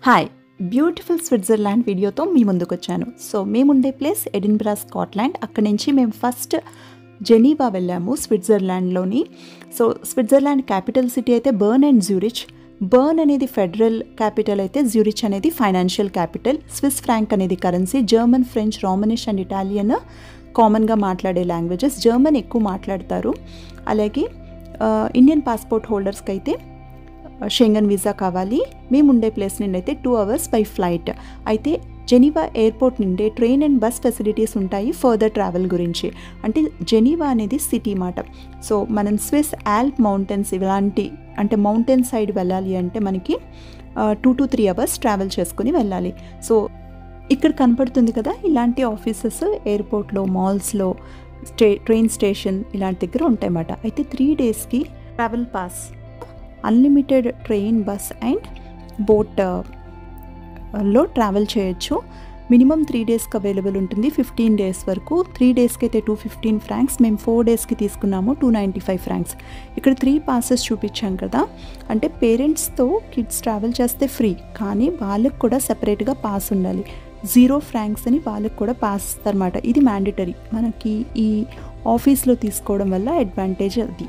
hi beautiful Switzerland వీడియోతో మీ ముందుకు వచ్చాను సో మేముండే ప్లేస్ ఎడిన్బ్రా స్కాట్లాండ్ అక్కడి నుంచి మేము ఫస్ట్ జెనీవా వెళ్ళాము స్విట్జర్లాండ్లోని సో స్విట్జర్లాండ్ క్యాపిటల్ సిటీ అయితే బర్న్ అండ్ జ్యూరిచ్ బర్న్ అనేది ఫెడరల్ క్యాపిటల్ అయితే జ్యూరిచ్ అనేది ఫైనాన్షియల్ క్యాపిటల్ స్విస్ ఫ్రాంక్ అనేది currency German French Romansh and Italian కామన్గా మాట్లాడే లాంగ్వేజెస్ జర్మన్ ఎక్కువ మాట్లాడతారు అలాగే ఆ, ఇండియన్ పాస్పోర్ట్ హోల్డర్స్కి అయితే షెంగన్ వీసా కావాలి మేము ఉండే ప్లేస్ నుండి అయితే టూ అవర్స్ బై ఫ్లైట్ అయితే జెనీవా ఎయిర్పోర్ట్ నుండి ట్రైన్ అండ్ బస్ ఫెసిలిటీస్ ఉంటాయి ఫర్దర్ ట్రావెల్ గురించి అంటే జెనీవా అనేది సిటీ మాట సో మనం స్విస్ ఆల్ప్ మౌంటైన్స్ ఇలాంటి అంటే మౌంటైన్ సైడ్ వెళ్ళాలి అంటే మనకి two to three hours travel చేసుకుని వెళ్ళాలి సో ఇక్కడ కనపడుతుంది కదా ఇలాంటి ఆఫీసెస్ ఎయిర్పోర్ట్లో మాల్స్లో స్టే ట్రైన్ స్టేషన్ ఇలాంటి దగ్గర ఉంటాయన్నమాట అయితే త్రీ డేస్కి travel pass unlimited train bus and boat లో ట్రావెల్ చేయొచ్చు మినిమం త్రీ డేస్కి అవైలబుల్ ఉంటుంది ఫిఫ్టీన్ డేస్ వరకు త్రీ డేస్కి అయితే టూ ఫిఫ్టీన్ ఫ్రాంక్స్ మేము ఫోర్ డేస్కి తీసుకున్నాము టూ నైంటీ ఫైవ్ ఫ్రాంక్స్ ఇక్కడ త్రీ పాసెస్ చూపించాం కదా అంటే పేరెంట్స్తో కిడ్స్ ట్రావెల్ చేస్తే ఫ్రీ కానీ వాళ్ళకి కూడా సెపరేట్గా పాస్ ఉండాలి జీరో ఫ్రాంక్స్ అని వాళ్ళకి కూడా పాస్ ఇస్తారన్నమాట ఇది మ్యాండటరీ మనకి ఈ ఆఫీస్లో తీసుకోవడం వల్ల అడ్వాంటేజ్ అది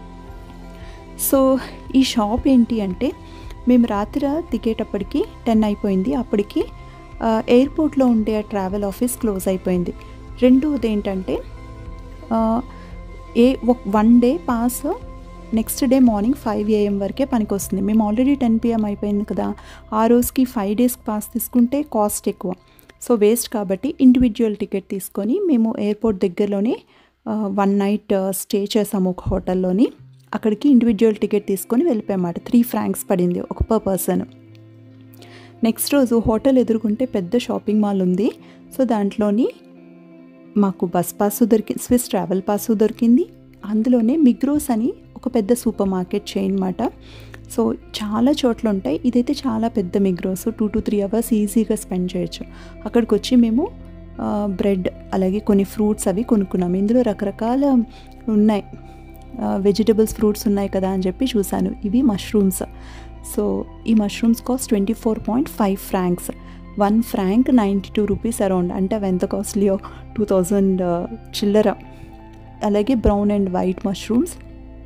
సో ఈ షాప్ ఏంటి అంటే మేము రాత్రి దిగేటప్పటికి టెన్ అయిపోయింది అప్పటికి ఆ, ఎయిర్పోర్ట్లో ఉండే ట్రావెల్ ఆఫీస్ క్లోజ్ అయిపోయింది రెండోది ఏంటంటే ఆ, ఏ ఒక one day pass next day morning five AM వరకే పనికి వస్తుంది మేము ఆల్రెడీ టెన్ పిఎం అయిపోయింది కదా ఆ రోజుకి ఫైవ్ డేస్కి పాస్ తీసుకుంటే కాస్ట్ ఎక్కువ సో వేస్ట్ కాబట్టి ఇండివిజువల్ టికెట్ తీసుకొని మేము ఎయిర్పోర్ట్ దగ్గరలోనే వన్ నైట్ స్టే చేసాము ఒక హోటల్లోని అక్కడికి ఇండివిజువల్ టికెట్ తీసుకొని వెళ్ళిపోయామాట త్రీ ఫ్రాంక్స్ పడింది ఒక పర్ పర్సన్ నెక్స్ట్ రోజు హోటల్ ఎదుర్కొంటే పెద్ద షాపింగ్ మాల్ ఉంది సో దాంట్లోని మాకు బస్ పాస్ దొరికి స్విస్ ట్రావెల్ పాస్ దొరికింది అందులోనే మిగ్రోస్ అని ఒక పెద్ద సూపర్ మార్కెట్ చైన్ మాట సో చాలా చోట్ల ఉంటాయి ఇదైతే చాలా పెద్ద Migros two to three hours ఈజీగా స్పెండ్ చేయొచ్చు అక్కడికి వచ్చి మేము బ్రెడ్ అలాగే కొన్ని ఫ్రూట్స్ అవి కొనుక్కున్నాము ఇందులో రకరకాల ఉన్నాయి వెజిటబుల్స్ ఫ్రూట్స్ ఉన్నాయి కదా అని చెప్పి చూశాను ఇవి మష్రూమ్స్ సో ఈ mushrooms cost twenty four point five francs one franc ninety two rupees around అంటే అవి ఎంత కాస్ట్లీయో టూ థౌజండ్ చిల్లర అలాగే బ్రౌన్ అండ్ వైట్ మష్రూమ్స్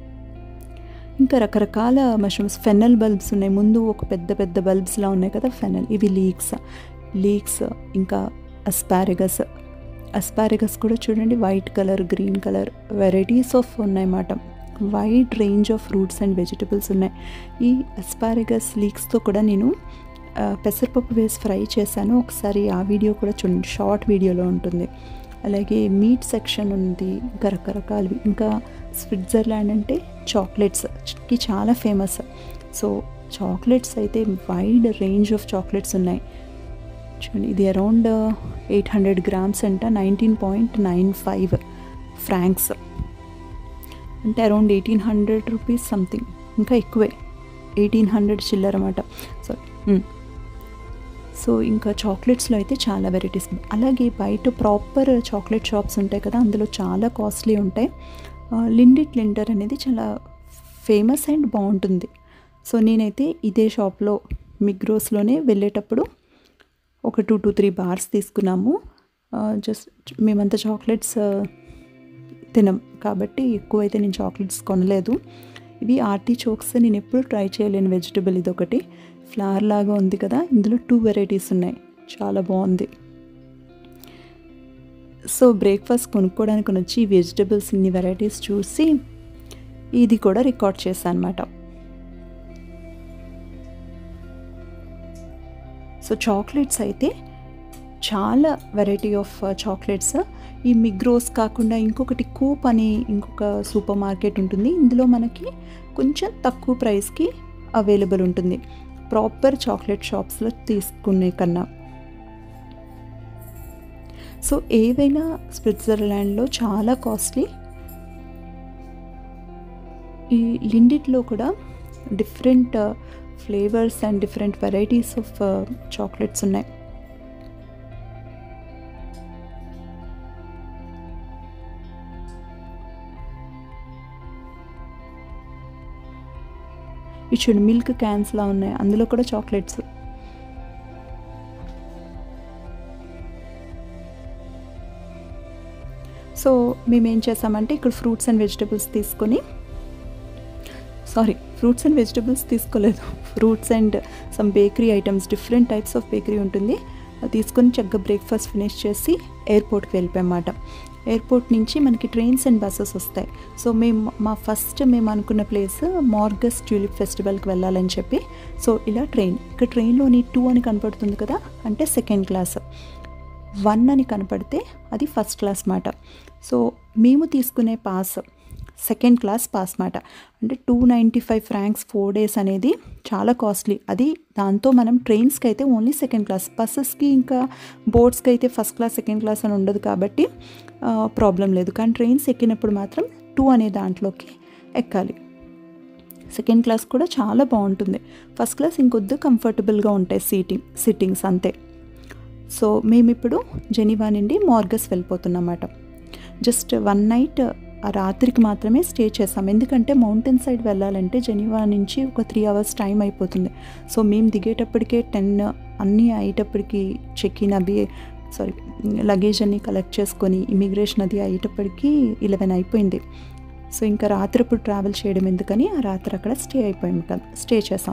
ఇంకా రకరకాల మష్రూమ్స్ ఫెనల్ బల్బ్స్ ఉన్నాయి ముందు ఒక పెద్ద పెద్ద బల్బ్స్లా ఉన్నాయి కదా ఫెనల్ ఇవి లీక్స్ లీక్స్ ఇంకా అస్పారగస్ అస్పారగస్ కూడా చూడండి white colour green colour varieties of ఉన్నాయన్నమాట wide range of fruits and vegetables ఉన్నాయి ఈ అస్పారగస్ లీక్స్తో కూడా నేను ఆ, పెసరపప్పు వేసి ఫ్రై చేశాను ఒకసారి ఆ వీడియో కూడా చూడండి షార్ట్ వీడియోలో ఉంటుంది అలాగే మీట్ సెక్షన్ ఉంది ఇంకా రకరకాలవి ఇంకా స్విట్జర్లాండ్ అంటే చాక్లెట్స్కి చాలా ఫేమస్ సో చాక్లెట్స్ అయితే వైడ్ రేంజ్ ఆఫ్ చాక్లెట్స్ ఉన్నాయి చూడండి ఇది అరౌండ్ ఎయిట్ హండ్రెడ్ గ్రామ్స్ అంట nineteen point nine five francs అంటే around eighteen hundred rupees something ఇంకా ఎక్కువే ఎయిటీన్ హండ్రెడ్ చిల్లర అనమాట సో సో ఇంకా చాక్లెట్స్లో అయితే చాలా వెరైటీస్ అలాగే బయట ప్రాపర్ చాక్లెట్ షాప్స్ ఉంటాయి కదా అందులో చాలా కాస్ట్లీ ఉంటాయి లిండిట్ లిండర్ అనేది చాలా ఫేమస్ అండ్ బాగుంటుంది సో నేనైతే ఇదే షాప్లో మిగ్రోస్లోనే వెళ్ళేటప్పుడు ఒక టూ టూ త్రీ బార్స్ తీసుకున్నాము జస్ట్ మేమంతా చాక్లెట్స్ తినం కాబట్టి ఎక్కువైతే నేను చాక్లెట్స్ కొనలేదు ఇవి ఆర్టీ చోక్స్ నేను ఎప్పుడు ట్రై చేయలేను వెజిటబుల్ ఇది ఒకటి ఫ్లవర్ లాగా ఉంది కదా ఇందులో టూ వెరైటీస్ ఉన్నాయి చాలా బాగుంది సో బ్రేక్ఫాస్ట్ కొనుక్కోవడానికి వచ్చి ఈ వెజిటబుల్స్ ఇన్ని వెరైటీస్ చూసి ఇది కూడా రికార్డ్ చేశాను అనమాట సో చాక్లెట్స్ అయితే చాలా వెరైటీ ఆఫ్ చాక్లెట్స్ ఈ మిగ్రోస్ కాకుండా ఇంకొకటి కూప్ అని ఇంకొక సూపర్ మార్కెట్ ఉంటుంది ఇందులో మనకి కొంచెం తక్కువ ప్రైస్కి అవైలబుల్ ఉంటుంది ప్రాపర్ చాక్లెట్ షాప్స్లో తీసుకునే కన్నా సో ఏవైనా స్విట్జర్లాండ్లో చాలా కాస్ట్లీ ఈ లిండిట్లో కూడా different flavours and different varieties of chocolates ఉన్నాయి ఈ చూడు మిల్క్ క్యాన్స్లా ఉన్నాయి అందులో కూడా చాక్లెట్స్ సో మేము ఏం చేసామంటే ఇక్కడ ఫ్రూట్స్ అండ్ వెజిటబుల్స్ తీసుకొని సారీ ఫ్రూట్స్ అండ్ వెజిటబుల్స్ తీసుకోలేదు fruits and some bakery items different types of bakery ఉంటుంది అది తీసుకొని చక్కగా బ్రేక్ఫాస్ట్ ఫినిష్ చేసి ఎయిర్పోర్ట్కి వెళ్ళిపోయామాట ఎయిర్పోర్ట్ నుంచి మనకి ట్రైన్స్ అండ్ బస్సెస్ వస్తాయి సో మేము మా ఫస్ట్ మేము అనుకున్న ప్లేస్ మార్గస్ ట్యూలిప్ ఫెస్టివల్కి వెళ్ళాలని చెప్పి సో ఇలా ట్రైన్ ఇక్కడ ట్రైన్లోని టూ అని కనపడుతుంది కదా అంటే సెకండ్ క్లాస్ వన్ అని కనపడితే అది ఫస్ట్ క్లాస్ మాట సో మేము తీసుకునే పాస్ సెకండ్ క్లాస్ పాస్ మాట అంటే two ninety five francs four days అనేది చాలా కాస్ట్లీ అది దాంతో మనం ట్రైన్స్కి అయితే ఓన్లీ సెకండ్ క్లాస్ బస్సెస్కి ఇంకా బోట్స్కి అయితే ఫస్ట్ క్లాస్ సెకండ్ క్లాస్ అని ఉండదు కాబట్టి ప్రాబ్లం లేదు కానీ ట్రైన్స్ ఎక్కినప్పుడు మాత్రం టూ అనే దాంట్లోకి ఎక్కాలి సెకండ్ క్లాస్ కూడా చాలా బాగుంటుంది ఫస్ట్ క్లాస్ ఇంకొద్దు కంఫర్టబుల్గా ఉంటాయి సీటింగ్ సిట్టింగ్స్ అంతే సో మేము ఇప్పుడు జెనీవా నుండి మార్గస్ వెళ్ళిపోతున్నమాట జస్ట్ వన్ నైట్ ఆ రాత్రికి మాత్రమే స్టే చేసాం ఎందుకంటే మౌంటైన్ సైడ్ వెళ్ళాలంటే జెనీవా నుంచి ఒక త్రీ అవర్స్ టైం అయిపోతుంది సో మేము దిగేటప్పటికే టెన్ అన్నీ అయ్యేటప్పటికి చెక్ ఇన్ అవి సారీ లగేజ్ అన్ని కలెక్ట్ చేసుకొని ఇమిగ్రేషన్ అది అయ్యేటప్పటికి ఇలెవెన్ అయిపోయింది సో ఇంకా రాత్రి ఇప్పుడు ట్రావెల్ చేయడం ఎందుకని ఆ రాత్రి అక్కడ స్టే అయిపోయాం కదా స్టే చేసాం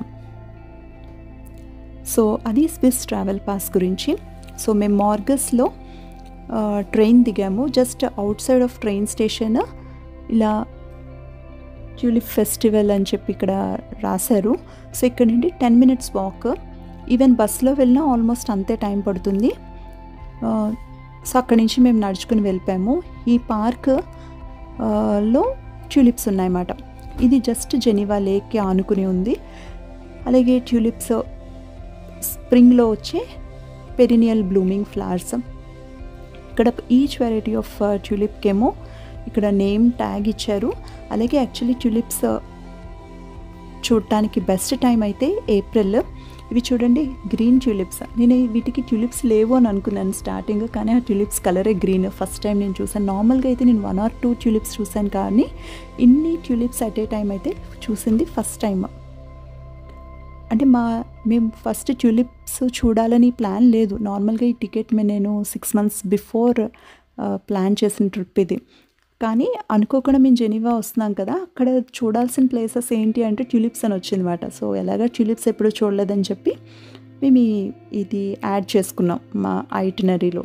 సో అది స్విస్ ట్రావెల్ పాస్ గురించి సో మేము మార్గస్లో ట్రైన్ దిగాము just outside of train station ఇలా ట్యూలిప్ ఫెస్టివల్ అని చెప్పి ఇక్కడ రాశారు సో ఇక్కడ నుండి టెన్ మినిట్స్ వాక్ ఈవెన్ బస్సులో వెళ్ళినా ఆల్మోస్ట్ అంతే టైం పడుతుంది సో అక్కడి నుంచి మేము నడుచుకుని వెళ్ళిపోయాము ఈ పార్క్ లో ట్యూలిప్స్ ఉన్నాయన్నమాట ఇది జస్ట్ జెనీవా లేక్కి ఆనుకుని ఉంది అలాగే ట్యూలిప్స్ స్ప్రింగ్లో వచ్చే పెరినియల్ బ్లూమింగ్ ఫ్లవర్స్ ఇక్కడ ఈచ్ వెరైటీ ఆఫ్ ట్యూలిప్కేమో ఇక్కడ నేమ్ ట్యాగ్ ఇచ్చారు అలాగే యాక్చువల్లీ ట్యూలిప్స్ చూడటానికి బెస్ట్ టైం అయితే ఏప్రిల్ ఇవి చూడండి గ్రీన్ ట్యూలిప్స్ నేను వీటికి ట్యూలిప్స్ లేవు అని అనుకున్నాను స్టార్టింగ్ కానీ ఆ ట్యూలిప్స్ కలరే గ్రీన్ ఫస్ట్ టైం నేను చూసాను నార్మల్గా అయితే నేను వన్ ఆర్ టూ ట్యూలిప్స్ చూసాను కానీ ఇన్ని ట్యూలిప్స్ అట్ ఏ టైం అయితే చూసింది ఫస్ట్ టైం అంటే మా మేము ఫస్ట్ ట్యూలిప్స్ చూడాలని ప్లాన్ లేదు నార్మల్గా ఈ టికెట్ నేను సిక్స్ మంత్స్ బిఫోర్ ప్లాన్ చేసిన ట్రిప్ ఇది కానీ అనుకోకుండా మేము జెనీవా వస్తున్నాం కదా అక్కడ చూడాల్సిన ప్లేసెస్ ఏంటి అంటే ట్యూలిప్స్ అని వచ్చిందన్నమాట సో ఎలాగా ట్యూలిప్స్ ఎప్పుడూ చూడలేదని చెప్పి మేము ఇది యాడ్ చేసుకున్నాం మా ఐటినరీలో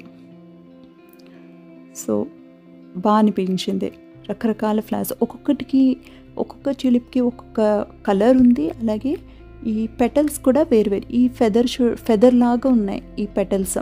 సో బాగా అనిపించింది రకరకాల ఫ్లవర్స్ ఒక్కొక్కటికి ఒక్కొక్క ట్యూలిప్కి ఒక్కొక్క కలర్ ఉంది అలాగే ఈ పెటల్స్ కూడా వేరు వేరు ఈ ఫెదర్ షూ ఫెదర్ లాగా ఉన్నాయి ఈ పెటల్స్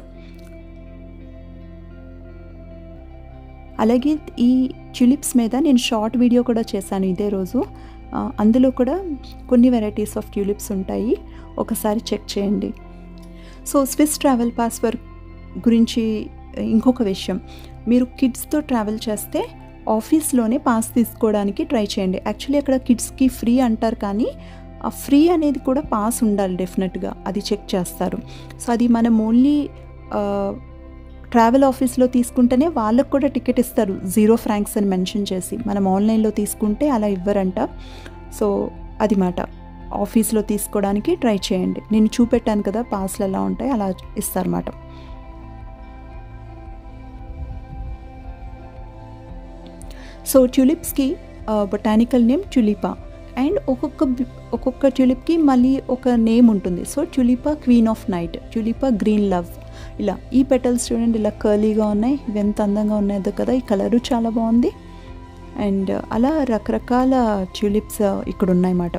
అలాగే ఈ ట్యూలిప్స్ మీద నేను షార్ట్ వీడియో కూడా చేశాను ఇదే రోజు అందులో కూడా కొన్ని వెరైటీస్ ఆఫ్ ట్యూలిప్స్ ఉంటాయి ఒకసారి చెక్ చేయండి so Swiss travel pass work గురించి ఇంకొక విషయం మీరు కిడ్స్తో ట్రావెల్ చేస్తే ఆఫీస్లోనే పాస్ తీసుకోవడానికి ట్రై చేయండి యాక్చువల్లీ అక్కడ కిడ్స్కి ఫ్రీ అంటారు కానీ ఆ ఫ్రీ అనేది కూడా పాస్ ఉండాలి డెఫినెట్గా అది చెక్ చేస్తారు సో అది మనం ఓన్లీ ట్రావెల్ ఆఫీస్లో తీసుకుంటేనే వాళ్ళకు కూడా టికెట్ ఇస్తారు జీరో ఫ్రాంక్స్ అని మెన్షన్ చేసి మనం ఆన్లైన్లో తీసుకుంటే అలా ఇవ్వరంట సో అది మాట ఆఫీస్లో తీసుకోవడానికి ట్రై చేయండి నేను చూపెట్టాను కదా పాస్లు ఎలా ఉంటాయి అలా ఇస్తారన్నమాట సో ట్యూలిప్స్కి బొటానికల్ నేమ్ ట్యూలిపా అండ్ ఒక్కొక్క ఒక్కొక్క ట్యూలిప్కి మళ్ళీ ఒక నేమ్ ఉంటుంది so Tulipa queen of night Tulipa green love ఇలా ఈ పెటల్స్ చూడండి ఇలా కర్లీగా ఉన్నాయి ఇవి ఎంత అందంగా ఉన్నాయో కదా ఈ కలరు చాలా బాగుంది అండ్ అలా రకరకాల ట్యూలిప్స్ ఇక్కడ ఉన్నాయన్నమాట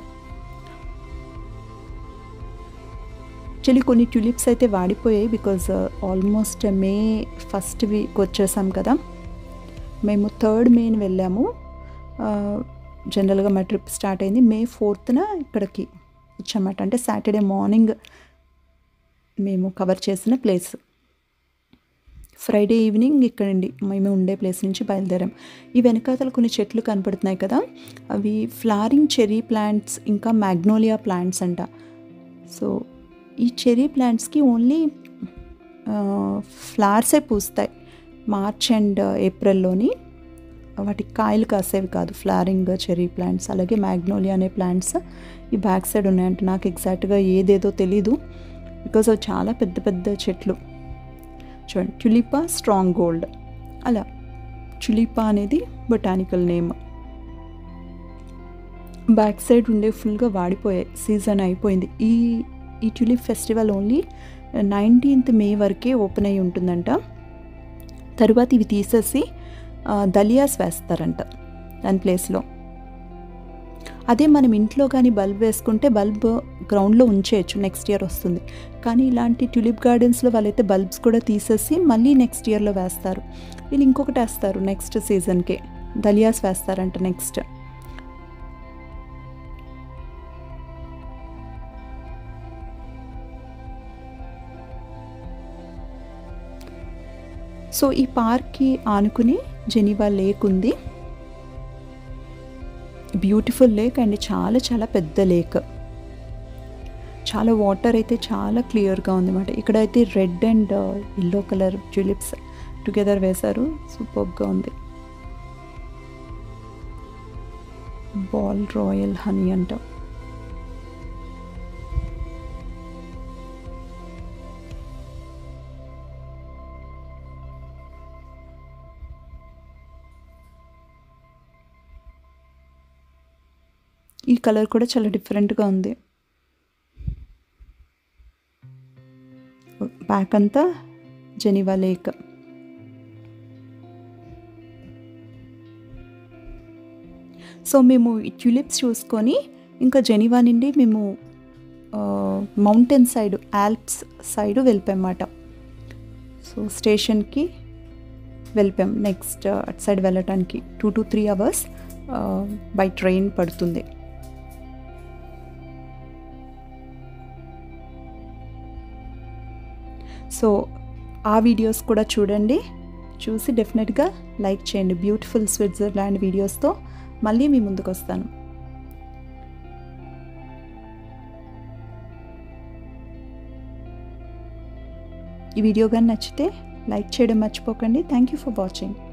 యాక్చువల్లీ కొన్ని ట్యూలిప్స్ అయితే వాడిపోయాయి because almost May first week వచ్చేసాం కదా మేము థర్డ్ మేని వెళ్ళాము జనరల్గా మా ట్రిప్ స్టార్ట్ అయింది మే ఫోర్త్న ఇక్కడికి వచ్చామన్నమాట అంటే సాటర్డే మార్నింగ్ మేము కవర్ చేసిన ప్లేస్ ఫ్రైడే ఈవినింగ్ ఇక్కడండి మేము ఉండే ప్లేస్ నుంచి బయలుదేరాం ఈ వెనకాతలు కొన్ని చెట్లు కనపడుతున్నాయి కదా అవి ఫ్లారింగ్ చెరీ ప్లాంట్స్ ఇంకా మ్యాగ్నోలియా ప్లాంట్స్ అంట సో ఈ చెరీ ప్లాంట్స్కి ఓన్లీ ఫ్లవర్సే పూస్తాయి మార్చ్ అండ్ ఏప్రిల్లోని వాటికి కాయలు కాసేవి కాదు ఫ్లారింగ్ చెరీ ప్లాంట్స్ అలాగే మ్యాగ్నోలియా అనే ప్లాంట్స్ ఈ బ్యాక్ సైడ్ ఉన్నాయంట నాకు ఎగ్జాక్ట్గా ఏదేదో తెలీదు బికాజ్ అవి చాలా పెద్ద పెద్ద చెట్లు చూడండి ట్యులిపా స్ట్రాంగ్ గోల్డ్ అలా చులిపా అనేది బొటానికల్ నేమ్ బ్యాక్ సైడ్ ఉండే ఫుల్గా వాడిపోయాయి సీజన్ అయిపోయింది ఈ ఈ tulip festival only nineteenth May వరకే ఓపెన్ అయి ఉంటుందంట తరువాత ఇవి తీసేసి ఆ, దలియాస్ వేస్తారంట దాని ప్లేస్లో అదే మనం ఇంట్లో కానీ బల్బ్ వేసుకుంటే బల్బ్ గ్రౌండ్లో ఉంచేయచ్చు నెక్స్ట్ ఇయర్ వస్తుంది కానీ ఇలాంటి ట్యూలిప్ గార్డెన్స్లో వాళ్ళైతే బల్బ్స్ కూడా తీసేసి మళ్ళీ నెక్స్ట్ ఇయర్లో వేస్తారు వీళ్ళు ఇంకొకటి వేస్తారు నెక్స్ట్ సీజన్కి దలియాస్ వేస్తారంట నెక్స్ట్ సో ఈ పార్క్కి ఆనుకుని జెనీవా లేక్ ఉంది బ్యూటిఫుల్ లేక్ అండ్ చాలా చాలా పెద్ద లేక్ చాలా వాటర్ అయితే చాలా క్లియర్గా ఉంది అన్నమాట ఇక్కడైతే red and yellow colour tulips together వేశారు సూపర్గా ఉంది బాల్ రాయల్ హనీ అంట ఈ కలర్ కూడా చాలా డిఫరెంట్గా ఉంది బ్యాక్ అంతా జెనివా లేక్ సో మేము ఈ ట్యూలిప్స్ చూసుకొని ఇంకా జెనివా నుండి మేము మౌంటైన్ సైడ్ ఆల్ప్స్ సైడ్ వెళ్ళిపోయామాట సో స్టేషన్కి వెళ్ళిపోయాం నెక్స్ట్ అటు సైడ్ వెళ్ళటానికి two to three hours by train పడుతుంది సో ఆ వీడియోస్ కూడా చూడండి చూసి డెఫినెట్గా లైక్ చేయండి బ్యూటిఫుల్ స్విట్జర్లాండ్ వీడియోస్తో మళ్ళీ మీ ముందుకు వస్తాను ఈ వీడియో కానీ నచ్చితే లైక్ చేయడం మర్చిపోకండి థ్యాంక్ యూ ఫర్ వాచింగ్